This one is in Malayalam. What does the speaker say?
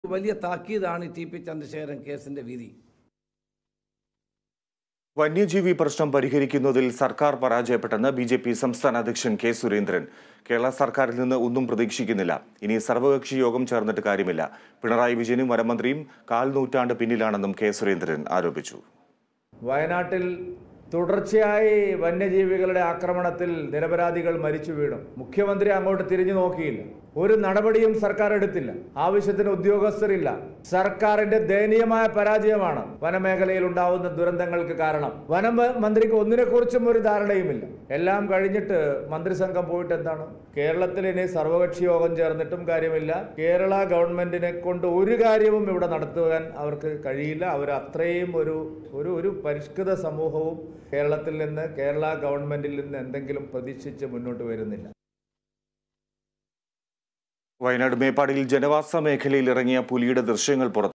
വലിയ താക്കീതാണ് ഈ ടി പി ചന്ദ്രശേഖരൻ കേസിന്റെ വിധി വന്യജീവി പ്രശ്നം പരിഹരിക്കുന്നതിൽ സർക്കാർ പരാജയപ്പെട്ടെന്ന് ബി ജെ പി സംസ്ഥാന അധ്യക്ഷൻ കെ സുരേന്ദ്രൻ കേരള സർക്കാരിൽ നിന്ന് ഒന്നും പ്രതീക്ഷിക്കുന്നില്ല ഇനി സർവകക്ഷി യോഗം ചേർന്നിട്ട് കാര്യമില്ല പിണറായി വിജയനും വനമന്ത്രിയും കാൽ നൂറ്റാണ്ട് പിന്നിലാണെന്നും കെ സുരേന്ദ്രൻ ആരോപിച്ചു വയനാട്ടിൽ തുടർച്ചയായി വന്യജീവികളുടെ ആക്രമണത്തിൽ നിരപരാധികൾ മരിച്ചു വീണു മുഖ്യമന്ത്രി അങ്ങോട്ട് തിരിഞ്ഞു നോക്കിയില്ല ഒരു നടപടിയും സർക്കാർ എടുത്തില്ല ആവശ്യത്തിന് ഉദ്യോഗസ്ഥരില്ല സർക്കാരിന്റെ ദയനീയമായ പരാജയമാണ് വനമേഖലയിൽ ഉണ്ടാവുന്ന ദുരന്തങ്ങൾക്ക് കാരണം വനം മന്ത്രിക്ക് ഒന്നിനെക്കുറിച്ചും ഒരു ധാരണയുമില്ല എല്ലാം കഴിഞ്ഞിട്ട് മന്ത്രിസംഘം പോയിട്ട് എന്താണ് കേരളത്തിൽ ഇനി സർവകക്ഷി യോഗം ചേർന്നിട്ടും കാര്യമില്ല കേരള ഗവൺമെന്റിനെ കൊണ്ട് ഒരു കാര്യവും ഇവിടെ നടത്തുവാൻ അവർക്ക് കഴിയില്ല അവർ അത്രയും ഒരു ഒരു ഒരു പരിഷ്കൃത സമൂഹവും കേരളത്തിൽ നിന്ന് കേരള ഗവൺമെന്റിൽ നിന്ന് എന്തെങ്കിലും പ്രതീക്ഷിച്ച് മുന്നോട്ട് വരുന്നില്ല വയനാട് മേപ്പാടിയിൽ ജനവാസ മേഖലയിൽ ഇറങ്ങിയ പുലിയുടെ ദൃശ്യങ്ങൾ പുറത്തു